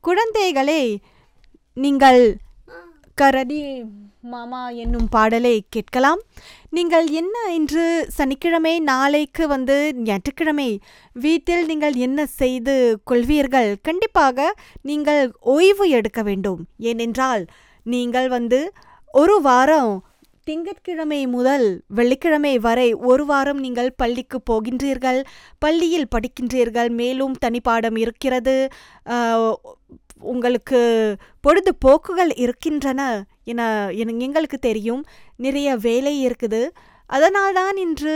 குழந்தைகளே நீங்கள் கரடி மாமா என்னும் பாடலை கேட்கலாம் நீங்கள் என்ன இன்று சனிக்கிழமை நாளைக்கு வந்து ஞாயிற்றுக்கிழமை வீட்டில் நீங்கள் என்ன செய்து கொள்வீர்கள் கண்டிப்பாக நீங்கள் ஓய்வு எடுக்க வேண்டும் ஏனென்றால் நீங்கள் வந்து ஒரு வாரம் திங்கட்கிழமை முதல் வெள்ளிக்கிழமை வரை ஒரு வாரம் நீங்கள் பள்ளிக்கு போகின்றீர்கள் பள்ளியில் படிக்கின்றீர்கள் மேலும் தனிப்பாடம் இருக்கிறது ஆஹ், உங்களுக்கு பொழுதுபோக்குகள் இருக்கின்றன என என- எங்களுக்கு தெரியும் நிறைய வேலை இருக்குது அதனால்தான் இன்று